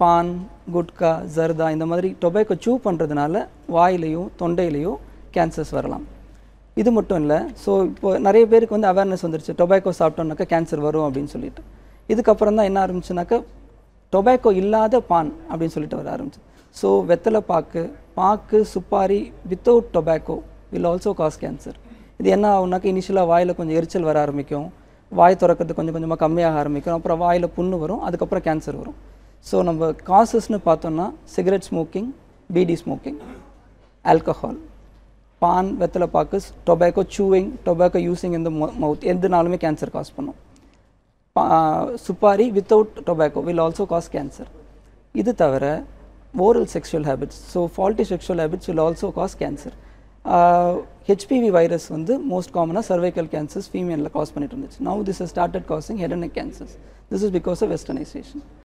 பான் குட்கா ஜர்தா இந்த மாதிரி டொபேக்கோ சூ பண்ணுறதுனால வாயிலையும் தொண்டையிலையும் கேன்சர்ஸ் வரலாம் இது மட்டும் இல்லை ஸோ இப்போ நிறைய பேருக்கு வந்து அவேர்னஸ் வந்துருச்சு டொபேக்கோ சாப்பிட்டோம்னாக்கா கேன்சர் வரும் அப்படின்னு சொல்லிட்டு இதுக்கப்புறம் தான் என்ன ஆரம்பிச்சுனாக்கா டொபேக்கோ இல்லாத பான் அப்படின்னு சொல்லிட்டு வர ஆரம்பிச்சு ஸோ வெத்தலை பாக்கு பாக்கு supari without tobacco will also cause cancer இது என்ன ஆகுனாக்கா இனிஷியலாக வாயில் கொஞ்சம் எரிச்சல் வர ஆரம்பிக்கும் வாய் திறக்கிறது கொஞ்சம் கொஞ்சமாக கம்மியாக ஆரம்பிக்கும் அப்புறம் வாயில் புண்ணு வரும் அதுக்கப்புறம் கேன்சர் வரும் ஸோ நம்ம காசஸ்னு பார்த்தோம்னா cigarette smoking beedi smoking alcohol paan வெத்தலை பாக்கு டொபேக்கோ சூவிங் டொபேக்கோ யூஸிங் இந்த மவுத் எதுனாலுமே கேன்சர் காஸ் பண்ணும் supari without tobacco will also cause cancer இது தவிர oral sexual habits so faulty sexual habits will also cause cancer HPV virus வந்து மோஸ்ட் காமனாக சர்வைக்கல் கேன்சர்ஸ் ஃபீமேலில் காஸ் பண்ணிட்டு இருந்துச்சு now this started causing head and neck cancers this is because of westernisation